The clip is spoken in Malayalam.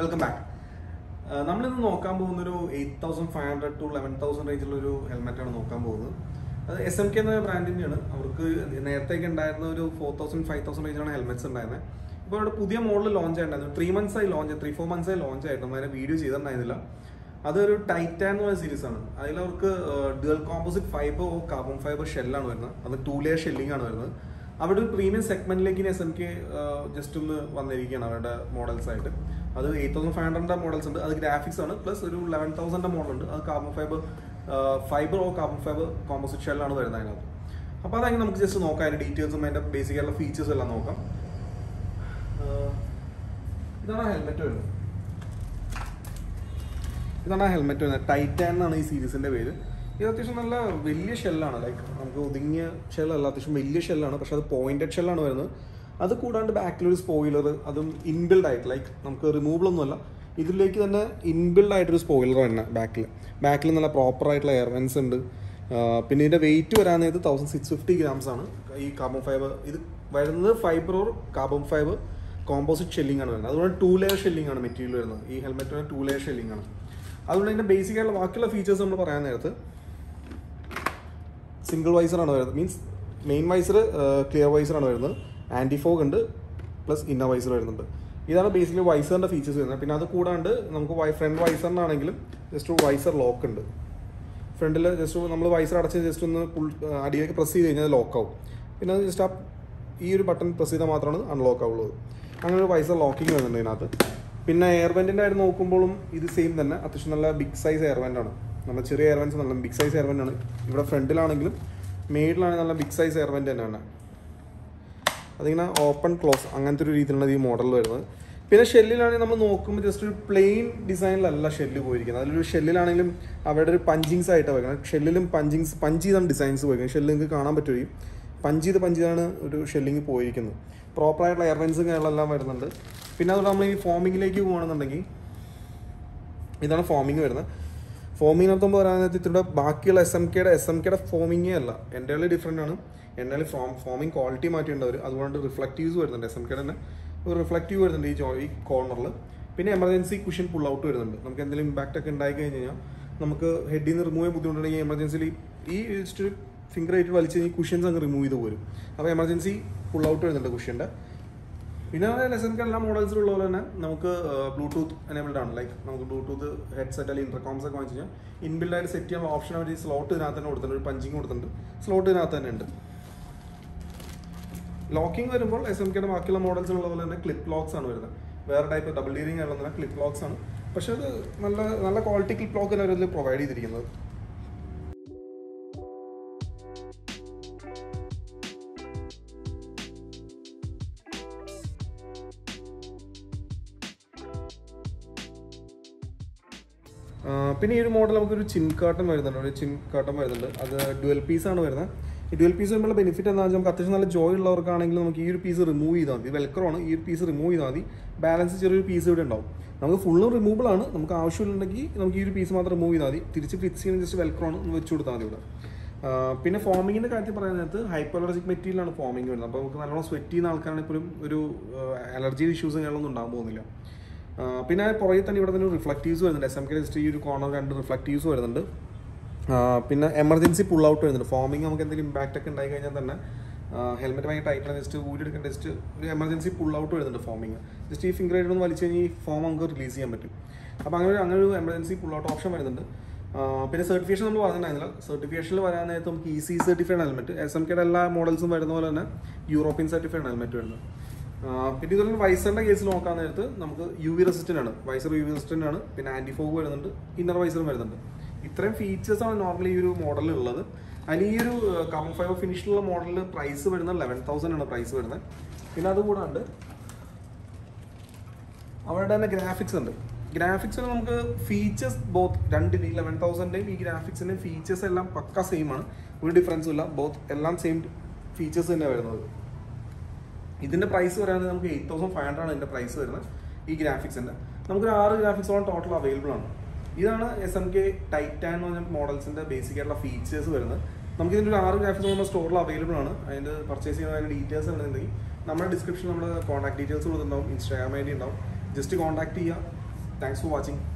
വെൽക്കം ബാക്ക് നമ്മളിന്ന് നോക്കാൻ പോകുന്ന ഒരു eight thousand five hundred to eleven thousand റേഞ്ചിലുള്ള ഒരു ഹെൽമെറ്റ് ആണ് നോക്കാൻ പോകുന്നത് അത് എസ് എം കെ എന്ന ബ്രാൻഡിന്റെയാണ് അവർക്ക് നേരത്തേക്ക് ഉണ്ടായിരുന്ന ഒരു ഫോർ തൗസൻഡ് ഫൈവ് തൗസൻഡ് റേഞ്ചിലാണ് ഹെൽമെറ്റ്സ് ഉണ്ടായിരുന്നത് ഇപ്പോൾ അവിടെ പുതിയ മോഡൽ ലോഞ്ച് ആയിട്ടുണ്ടായിരുന്നു ത്രീ മന്ത്സ് ആയി ലോഞ്ച് ത്രീ ഫോർ മന്ത്സ് ആയി ലോഞ്ച് ആയിട്ട് നമ്മൾ അതിനെ വീഡിയോ ചെയ്തിട്ടുണ്ടായിരുന്നില്ല അതൊരു ടൈറ്റാൻ എന്ന് പറയുന്ന സീരീസ് ആണ് അതിൽ അവർക്ക് dual composite fibre or carbon fibre ഷെല്ലാണ് വരുന്നത് അത് ടൂ ലെയർ ഷെല്ലിംഗ് ആണ് വരുന്നത് അവിടെ ഒരു പ്രീമിയം സെഗ്മെന്റിലേക്ക് എസ് എം കെ ജസ്റ്റ് ഒന്ന് വന്നിരിക്കുകയാണ് അവരുടെ മോഡൽസ് ആയിട്ട് അത് എയ്റ്റ് തൗസൻഡ് ഫൈവ് ഹൺഡ്രഡിന്റെ മോഡൽസ് ഉണ്ട് അത് ഗ്രാഫിക്സ് ആണ് പ്ലസ് ഒരു ലെവൻ തൗസൻഡിന്റെ മോഡൽ ഉണ്ട് അത് carbon fibre fibre or carbon fibre composite ഷെല്ലാണ് വരുന്നത് അതിനകത്ത് അപ്പോൾ അതെങ്ങനെ നമുക്ക് ജസ്റ്റ് നോക്കാം അതിന്റെ ഡീറ്റെയിൽസും അതിന്റെ ബേസിക് ആയിട്ടുള്ള ഫീച്ചേഴ്സ് എല്ലാം നോക്കാം ആഹ് ഇതാണ് ഹെൽമെറ്റ് വരുന്നത് ഇതാണ് ആ ഹെൽമെറ്റ് വരുന്നത് ടൈറ്റാൻ എന്നാണ് ഈ സീരീസിന്റെ പേര് ഇത് അത്യാവശ്യം നല്ല വലിയ ഷെല്ലാണ് ലൈക്ക് നമുക്ക് ഒതുങ്ങിയ ഷെല്ലല്ല അത്യാവശ്യം വലിയ ഷെല്ലാണ് പക്ഷെ അത് പോയിന്റഡ് ഷെല്ലാണ് വരുന്നത് അത് കൂടാണ്ട് ബാക്കിലൊരു സ്പോയിലർ അതും ഇൻബിൽഡ് ആയിട്ട് ലൈക്ക് നമുക്ക് റിമൂവബിൾ ഒന്നുമല്ല ഇതിലേക്ക് തന്നെ ഇൻബിൽഡ് ആയിട്ടൊരു സ്പോയിലർ തന്നെ ബാക്കിൽ ബാക്കിൽ നല്ല പ്രോപ്പർ ആയിട്ടുള്ള എയർവെൻസ് ഉണ്ട് ആ, പിന്നെ ഇതിന്റെ വെയിറ്റ് വരാൻ നേരത്ത് തൗസൻഡ് സിക്സ് ഫിഫ്റ്റി ഗ്രാംസ് ആണ് ഈ കാർബൺ ഫൈബർ ഇത് വരുന്നത് fibre or carbon fibre composite shelling ആണ് വരുന്നത് അതുകൊണ്ട് ടൂ ലെയർ ഷെല്ലിംഗ് ആണ് മെറ്റീരിയൽ വരുന്നത് ഈ ഹെൽമെറ്റിന് ടൂ ലെയർ ഷെല്ലിംഗ് ആണ് അതുകൊണ്ട് ഇതിന്റെ ബേസിക് ആയിട്ടുള്ള ബാക്കിയുള്ള ഫീച്ചേഴ്സ് നമ്മൾ പറയാൻ നേരത്ത് സിംഗിൾ വൈസർ ആണ് വരുന്നത് means main visor clear visor ആണ് വരുന്നത് ആന്റി ഫോഗ് ഉണ്ട് പ്ലസ് ഇന്നർ വൈസർ വരുന്നുണ്ട് ഇതാണ് ബേസിക്കലി വൈസറിന്റെ ഫീച്ചേഴ്സ് വരുന്നത് പിന്നെ അത് കൂടാണ്ട് നമുക്ക് ഫ്രണ്ട് വൈസറിനാണെങ്കിലും ജസ്റ്റ് വൈസർ ലോക്ക് ഉണ്ട് ഫ്രണ്ടിൽ ജസ്റ്റ് നമ്മൾ വൈസർ അടച്ച് ജസ്റ്റ് ഒന്ന് പുൾ അടിയിലേക്ക് പ്രസ് ചെയ്ത് കഴിഞ്ഞാൽ ലോക്ക് ആവും പിന്നെ അത് ജസ്റ്റ് ആ ഈ ഒരു ബട്ടൺ പ്രസ് ചെയ്താൽ മാത്രമാണ് അൺലോക്ക് ആവുള്ളത് അങ്ങനെ ഒരു വൈസർ ലോക്കിംഗ് വരുന്നുണ്ട് ഇതിനകത്ത് പിന്നെ എയർവെന്റിന്റെ ആയിട്ട് നോക്കുമ്പോഴും ഇത് സെയിം തന്നെ അത്യാവശ്യം നല്ല ബിഗ് സൈസ് എയർവെന്റ് ആണ് നമ്മൾ ചെറിയ എയർവെന്റ്സ് നല്ല ബിഗ് സൈസ് എയർവെന്റ് ആണ് ഇവിടെ ഫ്രണ്ടിലാണെങ്കിലും മെയ്ഡിലാണെങ്കിൽ നല്ല ബിഗ് സൈസ് എയർവെന്റ് തന്നെയാണ് അതിങ്ങനെ ഓപ്പൺ ക്ലോസ് അങ്ങനത്തെ ഒരു രീതിയിലാണ് ഈ മോഡൽ വരുന്നത് പിന്നെ ഷെല്ലിലാണെങ്കിൽ നമ്മൾ നോക്കുമ്പോൾ ജസ്റ്റ് ഒരു പ്ലെയിൻ ഡിസൈനിലല്ല ഷെല്ല് പോയിരിക്കുന്നത് അതിലൊരു ഷെല്ലിലാണെങ്കിലും അവിടെ ഒരു പഞ്ചിങ്സ് ആയിട്ട് വെക്കണം ഷെല്ലിലും പഞ്ചിങ്സ് പഞ്ച് ചെയ്താണ് ഡിസൈൻസ് പോയിരിക്കുന്നത് ഷെല്ല് നിങ്ങൾക്ക് കാണാൻ പറ്റുകയും പഞ്ച് ചെയ്ത് പഞ്ച് ചെയ്താണ് ഒരു ഷെല്ലിങ് പോയിരിക്കുന്നത് പ്രോപ്പറായിട്ടുള്ള എയർവെൻസും കാര്യങ്ങളെല്ലാം വരുന്നുണ്ട് പിന്നെ അതുകൊണ്ട് നമ്മൾ ഈ ഫോമിങ്ങിലേക്ക് പോകുകയാണെന്നുണ്ടെങ്കിൽ ഇതാണ് ഫോമിങ് വരുന്നത് ഫോമിങ്ങിനകത്തുമ്പോൾ പറയാനായിട്ട് ഇതിൻ്റെ ബാക്കിയുള്ള എസ് എം കെയുടെ എസ് എം കെയുടെ ഫോമിങ്ങേ അല്ല എൻ്റെ ഉള്ളിൽ ഡിഫറെൻ്റ് ആണ് എൻ്റെ ഉള്ളിൽ ഫോം ഫോമിങ് ക്വാളിറ്റി മാറ്റിയിട്ടുണ്ട് അവർ അതുകൊണ്ട് റിഫ്ലക്റ്റീവ്സ് വരുന്നുണ്ട് എസ് എം കെയുടെ തന്നെ ഒരു റിഫ്ലക്റ്റീവ് വരുന്നുണ്ട് ഈ ജോ ഈ കോർണറിൽ പിന്നെ എമർജൻസി കുഷൻ പുൾ ഔട്ട് വരുന്നുണ്ട് നമുക്ക് എന്തെങ്കിലും ഇമ്പാക്റ്റ് ഒക്കെ ഉണ്ടായി കഴിഞ്ഞ് കഴിഞ്ഞാൽ നമുക്ക് ഹെഡിൽ നിന്ന് റിമൂവ് ചെയ്യാൻ ബുദ്ധിമുട്ടുണ്ടെങ്കിൽ എമർജൻസിയിൽ ഈ ജസ്റ്റ് ഫിംഗർ ആയിട്ട് വലിച്ച് ഈ കുഷ്യൻസ് അങ്ങ് റിമൂവ് ചെയ്ത് പോരും അപ്പോൾ എമർജൻസി പുൾ ഔട്ട് വരുന്നുണ്ട് കുഷ്യൻ്റെ പിന്നെ ലെസൻക്ക് എല്ലാ മോഡൽസിലുള്ള പോലെ തന്നെ നമുക്ക് ബ്ലൂടൂത്ത് എനേബിൾഡ് ആണ് ലൈക്ക് നമുക്ക് ബ്ലൂടൂത്ത് ഹെഡ്സെറ്റ് അല്ലെങ്കിൽ ഇന്റർകോംസ് ഒക്കെ വാങ്ങിച്ചു കഴിഞ്ഞാൽ ഇൻബിൽഡ് ആയിട്ട് സെറ്റ് ചെയ്യാൻ ഓപ്ഷൻ അവർ ഈ സ്ലോട്ട് ഇതിനകത്ത് തന്നെ കൊടുത്തിട്ടുണ്ട് ഒരു പഞ്ചിങ് കൊടുത്തിട്ടുണ്ട് സ്ലോട്ട് ഇതിനകത്ത് തന്നെ ഉണ്ട് ലോക്കിംഗ് വരുമ്പോൾ എസ് എം കെയുടെ ബാക്കിയുള്ള മോഡൽസിലുള്ള പോലെ തന്നെ ക്ലിപ്പ് ലോക്സ് ആണ് വരുന്നത് വേറെ ടൈപ്പ് ഡബിൾ ഡീറിംഗ് ആണെന്നല്ല ക്ലിപ്പ് ലോക്സ് ആണ് പക്ഷെ അത് നല്ല നല്ല ക്വാളിറ്റി ക്ലിപ്പ് ലോക്ക് തന്നെ അവരിൽ പ്രൊവൈഡ് ചെയ്തിരിക്കുന്നത് ആ, പിന്നെ ഈ ഒരു മോഡൽ നമുക്കൊരു ചിൻ കാട്ടൺ വരുന്നുണ്ട് ഒരു ചിൻ കാട്ടൺ വരുന്നുണ്ട് അത് ഡുവൽ പീസ് ആണ് വരുന്നത് ഈ ഡുവൽ പീസ് വരുമ്പോൾ ബെനിഫിറ്റ് എന്താണെന്ന് വെച്ചാൽ നമുക്ക് അത്യാവശ്യം നല്ല ജോയ് ഉള്ളവർക്കാണെങ്കിൽ നമുക്ക് ഈ ഒരു പീസ് റിമൂവ് ചെയ്താൽ മതി വെൽക്രോ ആണ് ഈ ഒരു പീസ് റിമൂവ് ചെയ്താൽ മതി ബാലൻസ് ചെറിയൊരു പീസ് ഇവിടെ ഉണ്ടാവും നമുക്ക് ഫുള്ളും റിമൂവബിൾ ആണ് നമുക്ക് ആവശ്യമുണ്ടെങ്കിൽ നമുക്ക് ഈ ഒരു പീസ് മാത്രം റിമൂവ് ചെയ്താൽ മതി തിരിച്ച് ഫിക്സ് ചെയ്യുന്ന ജസ്റ്റ് വെൽക്രോ ആണ് ഒന്ന് വെച്ച് കൊടുത്താൽ മതി ഇവിടെ ആ, പിന്നെ ഫോമിങ്ങിന്റെ കാര്യത്തിൽ പറയുന്നത് ഹൈപ്പോലർജിക് മെറ്റീരിയലാണ് ഫോമിങ് വരുന്നത് അപ്പോൾ നമുക്ക് നല്ലോണം സ്വെറ്റ് ചെയ്യുന്ന ആൾക്കാരാണെങ്കിൽ ഇപ്പോഴും ഒരു അലർജി ഇഷ്യൂസ് കാര്യങ്ങളൊന്നും ഉണ്ടാകാൻ പോകുന്നില്ല ആ, പിന്നെ പുറകെ തന്നെ ഇവിടെ തന്നെ റിഫ്ലക്റ്റീവ്സ് വരുന്നുണ്ട് എസ് എം കെ ജസ്റ്റ് ഈ ഒരു കോർണർ രണ്ട് റിഫ്ലക്റ്റീവ്സ് വരുന്നുണ്ട് ആ, പിന്നെ എമർജൻസി പുൾ ഔട്ട് വരുന്നുണ്ട് ഫോമിങ് നമുക്ക് എന്തെങ്കിലും ഇമ്പാക്റ്റ് ഒക്കെ ഉണ്ടായി കഴിഞ്ഞാൽ തന്നെ ഹെൽമെറ്റ് ഭയങ്കര ടൈറ്റാണ് ജസ്റ്റ് ഊരിയെടുക്കേണ്ട ജസ്റ്റ് ഒരു എമർജൻസി പുൾ ഔട്ട് വരുന്നുണ്ട് ഫോമിങ് ജസ്റ്റ് ഈ ഫിംഗർ ആയിട്ട് ഒന്ന് വലിച്ചു കഴിഞ്ഞാൽ ഈ ഫോം നമുക്ക് റിലീസ് ചെയ്യാൻ പറ്റും അപ്പോൾ അങ്ങനെ ഒരു അങ്ങനെ ഒരു എമർജൻസി പുൾ ഔട്ട് ഓപ്ഷൻ വരുന്നുണ്ട് ആ, പിന്നെ സർട്ടിഫിക്കേഷൻ നമ്മൾ പറഞ്ഞിട്ടുണ്ടായിരുന്നില്ല സർട്ടിഫിക്കേഷനിൽ വരാൻ നേരത്ത് നമുക്ക് E C certified helmet S M കെയുടെ എല്ലാ മോഡൽസും വരുന്ന പോലെ തന്നെ യൂറോപ്യൻ സർട്ടിഫൈഡ് ഹെൽമെറ്റ് വരുന്നത് ആ, പിന്നെ ഇതുപോലെ വൈസറിന്റെ കേസിൽ നോക്കാൻ നേരത്ത് നമുക്ക് യു വി റെസിസ്റ്റന്റ് ആണ് വൈസർ യു വി റെസിസ്റ്റന്റ് ആണ് പിന്നെ ആന്റി ഫോഗ് വരുന്നുണ്ട് ഇന്നർ വൈസറും വരുന്നുണ്ട് ഇത്രയും ഫീച്ചേഴ്സ് ആണ് നോർമലി ഈ ഒരു മോഡലിൽ ഉള്ളത് അതിന് ഈ ഒരു കാർബൺ ഫൈബർ ഫിനിഷിലുള്ള മോഡലിൽ പ്രൈസ് വരുന്നത് ലെവൻ തൗസൻഡ് ആണ് പ്രൈസ് വരുന്നത് പിന്നെ അതുകൂടാണ്ട് അവരുടെ തന്നെ ഗ്രാഫിക്സ് ഉണ്ട് ഗ്രാഫിക്സിൽ നമുക്ക് ഫീച്ചേഴ്സ് ബോത്ത് രണ്ട് ഇലവൻ തൗസൻഡിൻ്റെയും ഈ ഗ്രാഫിക്സിൻ്റെയും ഫീച്ചേഴ്സ് എല്ലാം പക്ക സെയിം ആണ് ഒരു ഡിഫറൻസും ഇല്ല ബോത്ത് എല്ലാം സെയിം ഫീച്ചേഴ്സ് തന്നെ വരുന്നത് ഇതിന്റെ പ്രൈസ് പറയുന്നത് നമുക്ക് എയ്റ്റ് തൗസൻഡ് ഫൈവ് ഹൺഡ്രഡ് ആണ് ഇതിന്റെ പ്രൈസ് വരുന്നത് ഈ ഗ്രാഫിക്സിന്റെ നമുക്കൊരു ആറ് ഗ്രാഫിക്സോളം ടോട്ടൽ അവൈലബിൾ ആണ് ഇതാണ് എസ് എം കെ ടൈറ്റാൻ എന്ന് പറഞ്ഞ മോഡൽസിന്റെ ബേസിക് ആയിട്ടുള്ള ഫീച്ചേഴ്സ് വരുന്നത് നമുക്ക് ഇതിന്റെ ഒരു ആറ് ഗ്രാഫിക്സ് നമ്മുടെ സ്റ്റോറിൽ അവൈലബിൾ ആണ് അതിന്റെ പർച്ചേസ് ചെയ്യുന്ന അതിന്റെ ഡീറ്റെയിൽസ് ഉണ്ടെന്നുണ്ടെങ്കിൽ നമ്മുടെ ഡിസ്ക്രിപ്ഷനിൽ നമ്മുടെ കോൺടാക്ട് ഡീറ്റെയിൽസ് കൊടുത്തിട്ടുണ്ടാവും ഇൻസ്റ്റാഗ്രാം ഐ ഡി ഉണ്ടാവും ജസ്റ്റ് കോൺടാക്ട് ചെയ്യുക താങ്ക്സ് ഫോർ വാച്ചിങ്